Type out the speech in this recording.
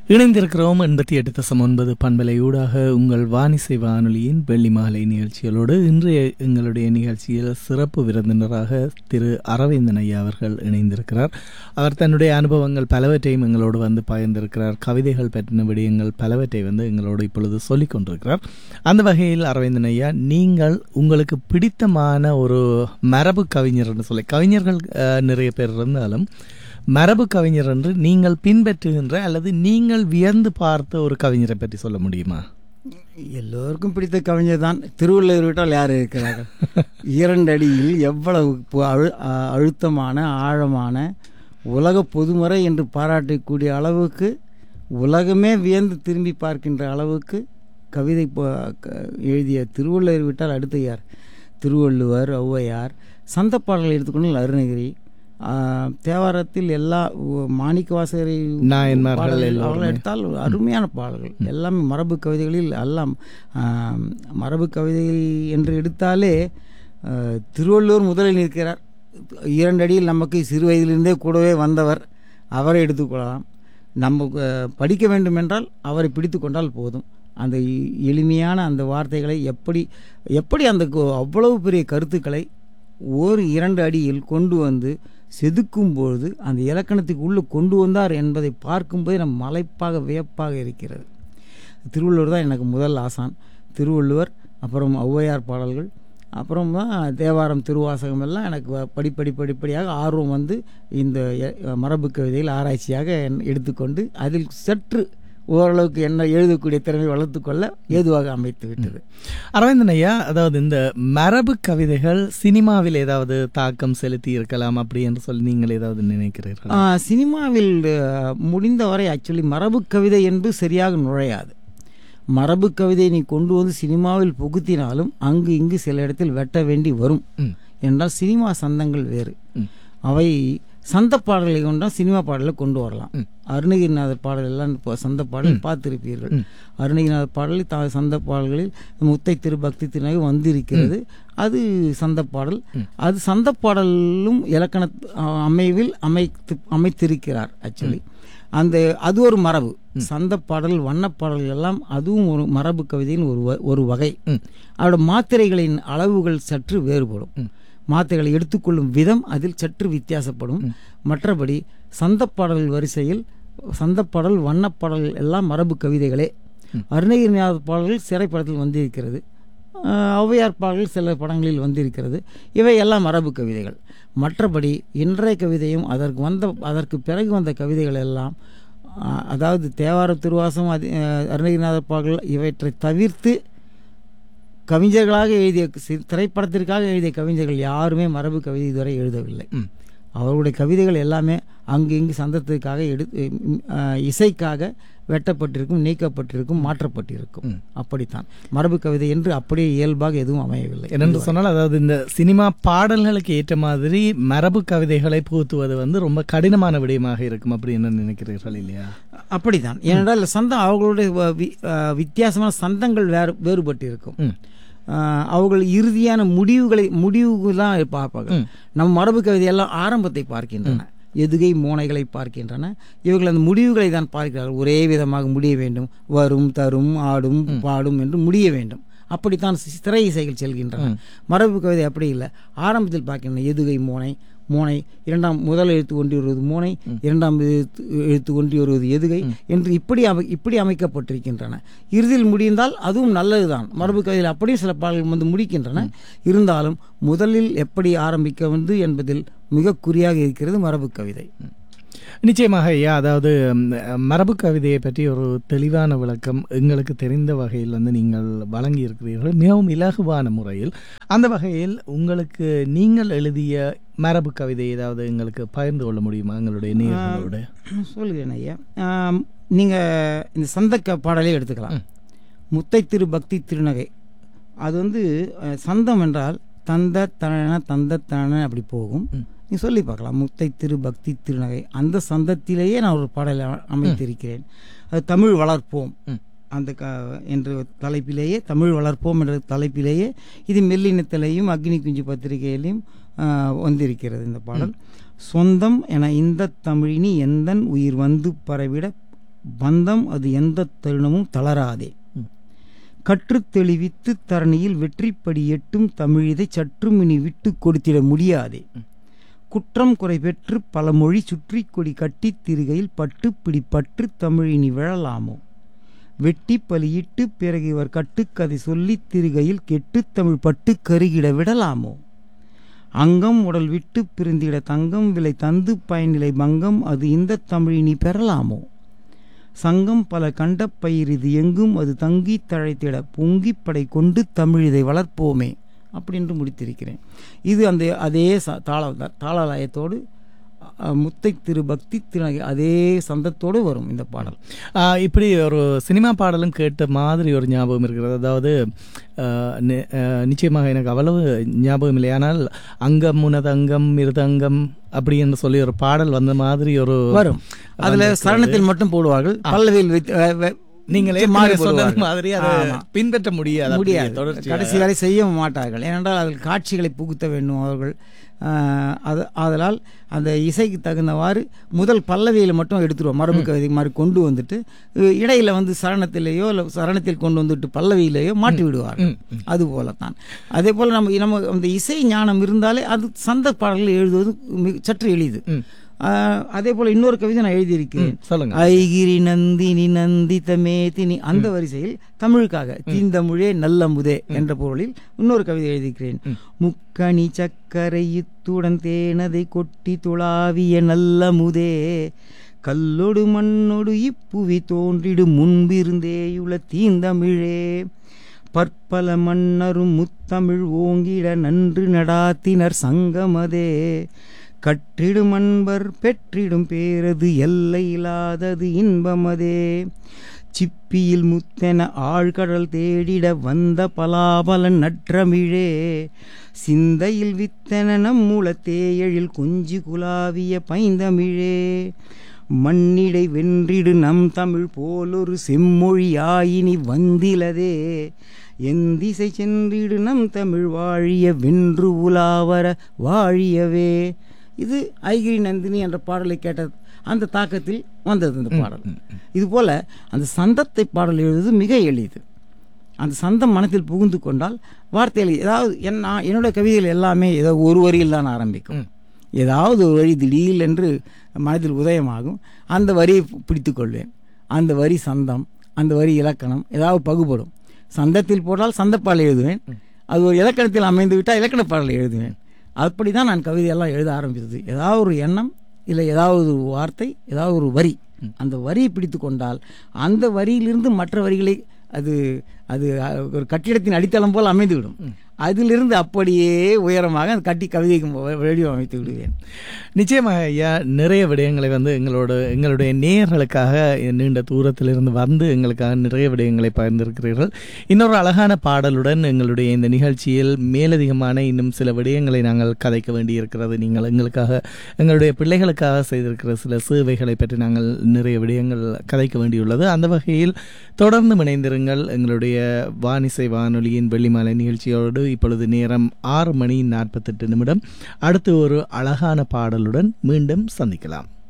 இணைந்திருக்கிறோம் எண்பத்தி எட்டு தசம் ஒன்பது பண்பலை ஊடாக உங்கள் வானிசை வானொலியின் வெள்ளி மாலை நிகழ்ச்சிகளோடு இன்றைய எங்களுடைய நிகழ்ச்சியில் சிறப்பு விருந்தினராக திரு அரவிந்தன் ஐயா அவர்கள் இணைந்திருக்கிறார் அவர் தன்னுடைய அனுபவங்கள் பலவற்றையும் எங்களோடு வந்து பகிர்ந்திருக்கிறார் கவிதைகள் பற்றின விடயங்கள் பலவற்றை வந்து எங்களோடு இப்பொழுது சொல்லிக் கொண்டிருக்கிறார் அந்த வகையில் அரவிந்தன் ஐயா நீங்கள் உங்களுக்கு பிடித்தமான ஒரு மரபு கவிஞர்னு சொல்லி கவிஞர்கள் அஹ், நிறைய பேர் இருந்தாலும் மரபு கவிஞர் என்று நீங்கள் பின்பற்றுகின்ற அல்லது நீங்கள் வியந்து பார்த்த ஒரு கவிஞரை பற்றி சொல்ல முடியுமா எல்லோருக்கும் பிடித்த கவிஞர் தான் திருவள்ளுவர் விட்டால் யார் இருக்கிறார்கள் இரண்டு அடியில் எவ்வளவு பு- அழு- அ- அழுத்தமான ஆழமான உலக பொதுமறை என்று பாராட்டக்கூடிய அளவுக்கு உலகமே வியந்து திரும்பி பார்க்கின்ற அளவுக்கு கவிதை ப- க- எழுதிய திருவள்ளுவர் விட்டால் அடுத்து யார் திருவள்ளுவர் ஔவையார் சந்த பாடல்களை எடுத்துக்கொண்டு அருணகிரி ஆ, தேவாரத்தில் எல்லா உ- மாணிக்கவாசகரை நாயன்மார்கள் பாடல்கள் எல்லோருமே. அவர்கள் எடுத்தால் அருமையான பாடல்கள் எல்லாமே மரபு கவிதைகளில் எல்லாம் ஆம், மரபு கவிதைகள் என்று எடுத்தாலே ஆ, திருவள்ளுவர் முதலில் நிற்கிறார் இரண்டு அடியில் நமக்கு சிறு வயதிலிருந்தே கூடவே வந்தவர் அவரை எடுத்துக்கொள்ளலாம் நம்ம ஆ, படிக்க வேண்டும் என்றால் அவரை பிடித்து கொண்டால் போதும் அந்த எ- எளிமையான அந்த வார்த்தைகளை எப்படி எப்படி அந்த கு- அவ்வளவு பெரிய கருத்துக்களை ஒரு இரண்டு அடியில் கொண்டு வந்து செதுக்கும் பொழுது அந்த இலக்கணத்துக்கு உள்ளே கொண்டு வந்தார் என்பதை பார்க்கும்போது நம் மலைப்பாக வியப்பாக இருக்கிறது திருவள்ளுவர் தான் எனக்கு முதல் ஆசான் திருவள்ளுவர் அப்புறம் ஔவையார் பாடல்கள் அப்புறம் தான் தேவாரம் திருவாசகம் எல்லாம் எனக்கு வ- படிப்படி படிப்படியாக ஆர்வம் வந்து இந்த எ- மரபு கவிதையில் ஆராய்ச்சியாக என்- எடுத்துக்கொண்டு அதில் சற்று ஓரளவுக்கு என்ன எழுதக்கூடிய திறமை வளர்த்துக்கொள்ள ஏதுவாக அமைத்து விட்டது அரவிந்தன் ஐயா அதாவது இந்த மரபு கவிதைகள் சினிமாவில் ஏதாவது தாக்கம் செலுத்தி இருக்கலாம் அப்படி என்று சொல்லி நீங்கள் ஏதாவது நினைக்கிறீர்கள் ஆ, சினிமாவில் ஆ, முடிந்தவரை ஆக்சுவலி மரபு கவிதை என்று சரியாக நுழையாது மரபு கவிதை நீ கொண்டு வந்து சினிமாவில் புகுத்தினாலும் அங்கு இங்கு சில இடத்தில் வெட்ட வேண்டி வரும் ம். என்றால் சினிமா சந்தங்கள் வேறு ம். அவை சந்த பாடல்களை கொண்டால் சினிமா பாடலை கொண்டு வரலாம் ம். அருணகிரிநாதர் பாடல் எல்லாம் இப்போ சந்த பாடல் பார்த்திருப்பீர்கள் ம். அருணகிரிநாதர் பாடலில் த சந்த பாடல்களில் முத்தை திரு பக்தி திருநகை வந்திருக்கிறது அது சந்த பாடல் அது சந்த பாடலும் இலக்கண அ- அமைவில் அமைத்து அமைத்திருக்கிறார் ஆக்சுவலி அந்த அது ஒரு மரபு சந்த பாடல் வண்ணப் பாடல்கள் எல்லாம் அதுவும் ஒரு மரபு கவிதையின் ஒரு வ- ஒரு வகை ம். அதோட மாத்திரைகளின் அளவுகள் சற்று வேறுபடும் ம். மாத்திரைகளை எடுத்துக்கொள்ளும் விதம் அதில் சற்று வித்தியாசப்படும் மற்றபடி சந்த பாடல் வரிசையில் சந்த பாடல் வண்ணப் பாடல்கள் எல்லாம் மரபு கவிதைகளே அருணகிரிநாத பாடல்கள் சிறைப்படத்தில் வந்திருக்கிறது ஆஹ் ஔவையார் பாடல்கள் சில படங்களில் வந்திருக்கிறது இவை எல்லாம் மரபு கவிதைகள் மற்றபடி இன்றைய கவிதையும் அதற்கு வந்த அதற்கு பிறகு வந்த கவிதைகள் எல்லாம் ஆஹ் அதாவது தேவார திருவாசம் அது ஆஹ் அருணகிரிநாதர் பாடல்கள் இவற்றை தவிர்த்து கவிஞர்களாக எழுதிய சி- திரைப்படத்திற்காக எழுதிய கவிஞர்கள் யாருமே மரபு கவிதை இதுவரை எழுதவில்லை ம். அவர்களுடைய கவிதைகள் எல்லாமே அங்கு இங்கு சந்தத்திற்காக எடு ம், ஆஹ் இசைக்காக வெட்டப்பட்டிருக்கும் நீக்கப்பட்டிருக்கும் மாற்றப்பட்டிருக்கும் ம். அப்படித்தான் மரபு கவிதை என்று அப்படியே இயல்பாக எதுவும் அமையவில்லை என்னென்று சொன்னால் அதாவது இந்த சினிமா பாடல்களுக்கு ஏற்ற மாதிரி மரபு கவிதைகளை புகுத்துவது வந்து ரொம்ப கடினமான விடயமாக இருக்கும் அப்படி என்ன நினைக்கிறீர்கள் இல்லையா அப்படித்தான் ஏனென்றால் சந்தம் அவர்களுடைய வ- வி- ஆஹ் வித்தியாசமான சந்தங்கள் வேறு வேறுபட்டு இருக்கும் ம். ஆஹ் அவர்கள் இறுதியான முடிவுகளை முடிவுக்கு தான் பார்ப்பார்கள் ம். நம் மரபு கவிதையெல்லாம் ஆரம்பத்தை பார்க்கின்றன எதுகை மோனைகளை பார்க்கின்றன இவர்கள் அந்த முடிவுகளை தான் பார்க்கிறார்கள் ஒரே விதமாக முடிய வேண்டும் வரும் தரும் ஆடும் பாடும் என்று முடிய வேண்டும் அப்படித்தான் சி- திரை இசைகள் செல்கின்றன மரபு கவிதை அப்படி இல்லை ஆரம்பத்தில் பார்க்கின்றன எதுகை மோனை மோனை இரண்டாம் முதல் எழுத்து ஒன்றி வருவது மோனை இரண்டாம் எழுத்து எழுத்து ஒன்றி வருவது எதுகை என்று இப்படி அமை இப்படி அமைக்கப்பட்டிருக்கின்றன இறுதியில் முடிந்தால் அதுவும் நல்லதுதான் மரபு கவிதையில் அப்படியும் சில பாடல்கள் வந்து முடிக்கின்றன இருந்தாலும் முதலில் எப்படி ஆரம்பிக்க வந்து என்பதில் மிக குறியாக இருக்கிறது மரபு கவிதை நிச்சயமாக ஐயா அதாவது ம், மரபு கவிதையை பற்றி ஒரு தெளிவான விளக்கம் எங்களுக்கு தெரிந்த வகையில் வந்து நீங்கள் வழங்கி இருக்கிறீர்கள் மிகவும் இலகுவான முறையில் அந்த வகையில் உங்களுக்கு நீங்கள் எழுதிய மரபு கவிதை ஏதாவது எங்களுக்கு பகிர்ந்து கொள்ள முடியுமா எங்களுடைய நேயர்களோடு சொல்லுகிறேன் ஐயா ஆம், நீங்க இந்த சந்த க- பாடலே எடுத்துக்கலாம் முத்தை திரு பக்தி திருநகை அது வந்து அஹ், சந்தம் என்றால் தந்த தன தந்த தன அப்படி போகும் ம். நீ சொல்லி பார்க்கலாம் முத்தை திரு பக்தி திருநகை அந்த சந்தத்திலேயே நான் ஒரு பாடலை அ- அமைத்திருக்கிறேன் அது தமிழ் வளர்ப்போம் ம். அந்த க என்ற தலைப்பிலேயே தமிழ் வளர்ப்போம் என்ற தலைப்பிலேயே இது மெல்லினத்திலையும் அக்னி குஞ்சு பத்திரிகையிலையும் ஆ, வந்திருக்கிறது இந்த பாடல் சொந்தம் என இந்த தமிழினி எந்தன் உயிர் வந்து பரவிட பந்தம் அது எந்த தருணமும் தளராதே ம். கற்றுத் தெளிவித்து தரணியில் வெற்றிப்படி எட்டும் தமிழிதை சற்றும் இனி விட்டு கொடுத்திட முடியாதே குற்றம் குறை பெற்று பல மொழி சுற்றிக் கொடி கட்டித் திரிகையில் பட்டு பிடிப்பற்று தமிழினி விழலாமோ வெட்டி பலியிட்டு பிறகு இவர் கட்டுக்கதை சொல்லித் திரிகையில் கெட்டுத் தமிழ் பட்டு கருகிட விடலாமோ அங்கம் உடல் விட்டு பிரிந்திட தங்கம் விலை தந்து பயனிலை பங்கம் அது இந்த தமிழினி பெறலாமோ சங்கம் பல கண்ட பயிர் இது எங்கும் அது தங்கி தழைத்திட பொங்கிப் படை கொண்டு தமிழிதை வளர்ப்போமே அப்படின்று முடித்திருக்கிறேன் இது அந்த அதே ச தாள தாளலயத்தோடு அ, முத்தை திரு பக்தி திரு அதே சந்தத்தோடு வரும் இந்த பாடல் ஆ, இப்படி ஒரு சினிமா பாடலும் கேட்ட மாதிரி ஒரு ஞாபகம் இருக்கிறது அதாவது ஆ, நி- ஆ, நிச்சயமாக எனக்கு அவ்வளவு ஞாபகம் இல்லை ஆனால் அங்கம் உனதங்கம் மிருதங்கம் அப்படி என்று சொல்லி ஒரு பாடல் வந்த மாதிரி ஒரு வரும் அதுல சரணத்தில் மட்டும் போடுவார்கள் பல்லவியில் வைத்து வ- வ- நீங்களே மாறி சொன்னது போடுவார்கள். மாதிரி அதை ஆமா. பின்பற்ற முடியாது அப்படியே முடியாது தொடர்ச்சியாக. கடைசி வரை செய்ய மாட்டார்கள் ஏனென்றால் அதில் காட்சிகளை புகுத்த வேண்டும் அவர்கள் ஆஹ், அது ஆதலால் அந்த இசைக்கு தகுந்தவாறு முதல் பல்லவியில் மட்டும் எடுத்துருவோம் மரபு கவிதை மாதிரி கொண்டு வந்துட்டு அஹ், இடையில வந்து சரணத்திலேயோ இல்லை சரணத்தில் கொண்டு வந்துட்டு பல்லவியிலேயோ மாட்டி விடுவார்கள் ம், அது போல தான் அதே போல் நம்ம நம்ம அந்த இசை ஞானம் இருந்தாலே அது சந்த பாடல்கள் எழுதுவது மிக- சற்று எளிது ம். ஆஹ், அதே போல் இன்னொரு கவிதை நான் எழுதியிருக்கிறேன் சொல்லுங்க ஐகிரி நந்தினி நந்தித மேதினி அந்த வரிசையில் தமிழுக்காக தீந்தமிழே நல்லமுதே என்ற பொருளில் இன்னொரு கவிதை எழுதிக்கிறேன் முக்கணி சக்கரை இத்துடன் தேனதை கொட்டி துளாவிய நல்லமுதே கல்லொடு மண்ணொடு இப்புவி தோன்றிடு முன்பிருந்தேயுள்ள தீந்தமிழே பற்பல மன்னரும் முத்தமிழ் ஓங்கிட நன்று நடாத்தினர் சங்கமதே கற்றிடும் அன்பர் பெற்றிடும் பேரது எல்லையில்லாதது இன்பமதே சிப்பியில் முத்தென ஆழ்கடல் தேடிட வந்த பலாபலன் நற்றமிழே சிந்தையில் வித்தென நம்முள தேயழில் குஞ்சு குலாவிய பைந்தமிழே மண்ணிடை வென்றிடு நம் தமிழ் போலொரு செம்மொழியாயினி வந்திலதே எந்திசை சென்றிடு நம் தமிழ் வாழிய வென்று உலாவர வாழியவே இது ஐகிரி நந்தினி என்ற பாடலை கேட்ட அந்த தாக்கத்தில் வந்தது இந்த பாடல் இது போல அந்த சந்தத்தை பாடல் எழுதுவது மிக எளிது அந்த சந்தம் மனத்தில் புகுந்து கொண்டால் வார்த்தைகள் ஏதாவது என் நான் என்னுடைய கவிதைகள் எல்லாமே ஏதோ ஒரு வரியில் தான் ஆரம்பிக்கும் ஏதாவது ஒரு வரி திடீர் என்று மனதில் உதயமாகும் அந்த வரியை பிடித்து கொள்வேன் அந்த வரி சந்தம் அந்த வரி இலக்கணம் ஏதாவது பகுபடும் சந்தத்தில் போட்டால் சந்தப்பாடல் எழுதுவேன் அது ஒரு இலக்கணத்தில் அமைந்து விட்டால் இலக்கண பாடல் எழுதுவேன் அப்படி தான் நான் கவிதையெல்லாம் எழுத ஆரம்பித்தது ஏதாவது ஒரு எண்ணம் இல்லை ஏதாவது ஒரு வார்த்தை ஏதாவது ஒரு வரி அந்த வரியை பிடித்து கொண்டால் அந்த வரியிலிருந்து மற்ற வரிகளை அது அது அஹ், ஒரு கட்டிடத்தின் அடித்தளம் போல் அமைந்துவிடும் அதிலிருந்து அப்படியே உயரமாக அந்த கட்டி கவிதைக்கு வடிவமைத்து விடுவேன் நிச்சயமாக ஐயா நிறைய விடயங்களை வந்து எங்களோட எங்களுடைய நேயர்களுக்காக நீண்ட தூரத்திலிருந்து வந்து எங்களுக்காக நிறைய விடயங்களை பகிர்ந்திருக்கிறீர்கள் இன்னொரு அழகான பாடலுடன் எங்களுடைய இந்த நிகழ்ச்சியில் மேலதிகமான இன்னும் சில விடயங்களை நாங்கள் கதைக்க வேண்டியிருக்கிறது நீங்கள் எங்களுக்காக எங்களுடைய பிள்ளைகளுக்காக செய்திருக்கிற சில சேவைகளை பற்றி நாங்கள் நிறைய விடயங்கள் கதைக்க வேண்டியுள்ளது அந்த வகையில் தொடர்ந்து இணைந்திருங்கள் எங்களுடைய வானிசை வானொலியின் வெள்ளிமாலை நிகழ்ச்சியோடு இப்பொழுது நேரம் ஆறு மணி நாற்பத்தெட்டு நிமிடம் அடுத்து ஒரு அழகான பாடலுடன் மீண்டும் சந்திக்கலாம்